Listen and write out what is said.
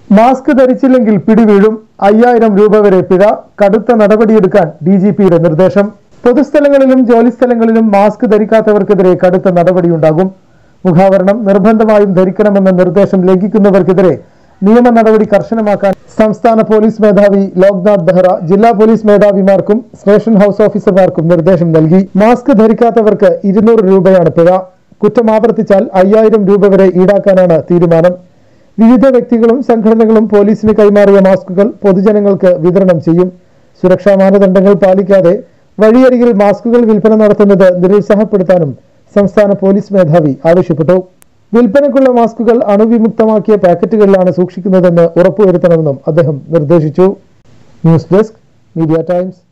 mask ധരിച്ചില്ലെങ്കിൽ പിടിവീഴും അയ്യായിരം രൂപ വരെ പിഴ കടുത്ത നടപടിയെടുക്കാൻ ഡി ജി പിയുടെ നിർദ്ദേശം പൊതുസ്ഥലങ്ങളിലും ജോലിസ്ഥലങ്ങളിലും മാസ്ക് ധരിക്കാത്തവർക്കെതിരെ കടുത്ത നടപടിയുണ്ടാകും മുഖാവരണം നിർബന്ധമായും ധരിക്കണമെന്ന നിർദ്ദേശം ലംഘിക്കുന്നവർക്കെതിരെ നിയമ നടപടി കർശനമാക്കാൻ സംസ്ഥാന പോലീസ് മേധാവി ലോക്നാഥ് ബെഹ്റ ജില്ലാ പോലീസ് മേധാവിമാർക്കും സ്റ്റേഷൻ ഹൌസ് ഓഫീസർമാർക്കും നിർദ്ദേശം നൽകി മാസ്ക് ധരിക്കാത്തവർക്ക് ഇരുന്നൂറ് രൂപയാണ് പിഴ കുറ്റം ആവർത്തിച്ചാൽ അയ്യായിരം രൂപ വരെ ഈടാക്കാനാണ് തീരുമാനം വിവിധ വ്യക്തികളും സംഘടനകളും പോലീസിന് കൈമാറിയ മാസ്കുകൾ പൊതുജനങ്ങൾക്ക് വിതരണം ചെയ്യും സുരക്ഷാ മാനദണ്ഡങ്ങൾ പാലിക്കാതെ വഴിയരികിൽ മാസ്കുകൾ വിൽപ്പന നടത്തുന്നത് നിരുത്സാഹപ്പെടുത്താനും സംസ്ഥാന പോലീസ് മേധാവി ആവശ്യപ്പെട്ടു വിൽപ്പനയ്ക്കുള്ള മാസ്കുകൾ അണുവിമുക്തമാക്കിയ പാക്കറ്റുകളിലാണ് സൂക്ഷിക്കുന്നതെന്ന് ഉറപ്പുവരുത്തണമെന്നും അദ്ദേഹം നിർദ്ദേശിച്ചു ന്യൂസ് ഡെസ്ക് മീഡിയ ടൈംസ്